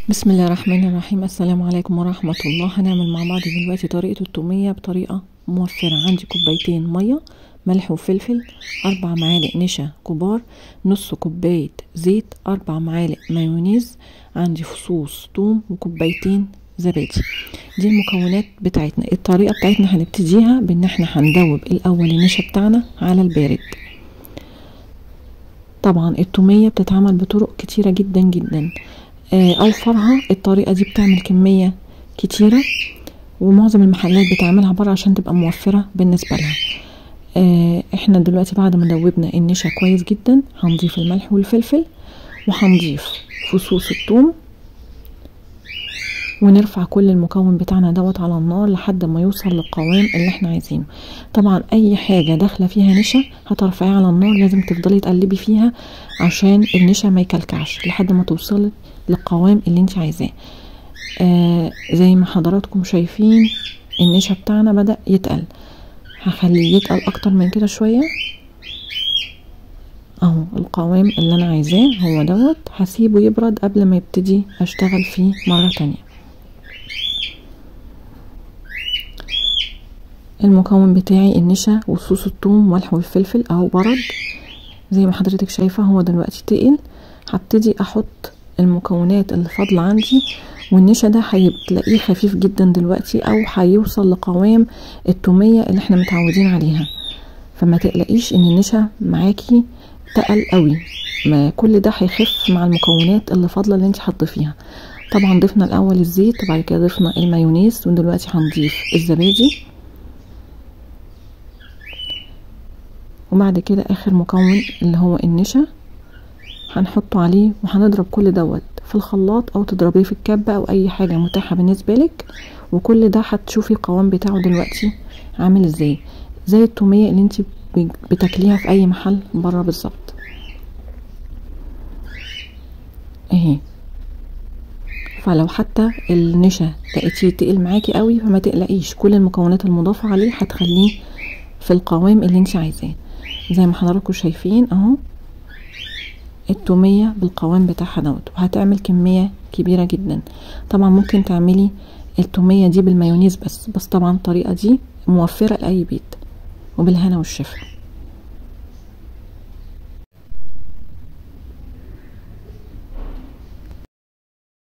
بسم الله الرحمن الرحيم السلام عليكم ورحمة الله هنعمل مع بعض دلوقتي طريقة التومية بطريقة موفرة عندي كوبايتين مية ملح وفلفل أربع معالق نشا كبار نص كوباية زيت أربع معالق مايونيز عندي فصوص توم وكوبايتين زبادي دي المكونات بتاعتنا الطريقة بتاعتنا هنبتديها بان احنا هندوب الاول النشا بتاعنا على البارد طبعا التومية بتتعمل بطرق كتيرة جدا جدا اوفرها الطريقة دي بتعمل كمية كتيرة ومعظم المحلات بتعملها بره عشان تبقى موفرة بالنسبة لها احنا دلوقتي بعد ما دوبنا النشا كويس جدا هنضيف الملح والفلفل وهنضيف فصوص الثوم ونرفع كل المكون بتاعنا دوت على النار لحد ما يوصل للقوام اللي احنا عايزينه طبعا اي حاجة داخلة فيها نشا هترفعيها على النار لازم تفضلي تقلبي فيها عشان النشا ما يكلكعش لحد ما توصلي للقوام اللي انت عايزاه آه زي ما حضراتكم شايفين النشا بتاعنا بدأ يتقل هخليه يتقل اكتر من كده شوية اهو القوام اللي انا عايزاه هو دوت هسيبه يبرد قبل ما يبتدي اشتغل فيه مرة تانية المكون بتاعي النشا وصوص الثوم والملح والفلفل اهو برد زي ما حضرتك شايفة هو دلوقتي تقل هبتدي احط المكونات اللي فاضلة عندي والنشا ده هتلاقيه خفيف جدا دلوقتي او هيوصل لقوام التومية اللي احنا متعودين عليها فما تقلقيش ان النشا معاكي تقل قوي ما كل ده هيخف مع المكونات اللي فاضله اللي انت هتضيفيها طبعا ضفنا الاول الزيت وبعد كده ضفنا المايونيز ودلوقتي هنضيف الزبادي وبعد كده اخر مكون اللي هو النشا هنحطه عليه وهنضرب كل دوت في الخلاط او تضربيه في الكبة او اي حاجة متاحة بالنسبة لك وكل ده هتشوفي القوام بتاعه دلوقتي عامل ازاي زي التومية اللي انت بتاكليها في اي محل بره بالظبط اهي فلو حتى النشا لقيتيه تقل معاكي قوي فما تقلقيش كل المكونات المضافة عليه هتخليه في القوام اللي انت عايزاه زي ما حضراتكم شايفين اهو التومية بالقوام بتاعها دوت وهتعمل كمية كبيرة جدا طبعا ممكن تعملي التومية دي بالمايونيز بس بس طبعا الطريقة دي موفرة لأي بيت وبالهنا والشفا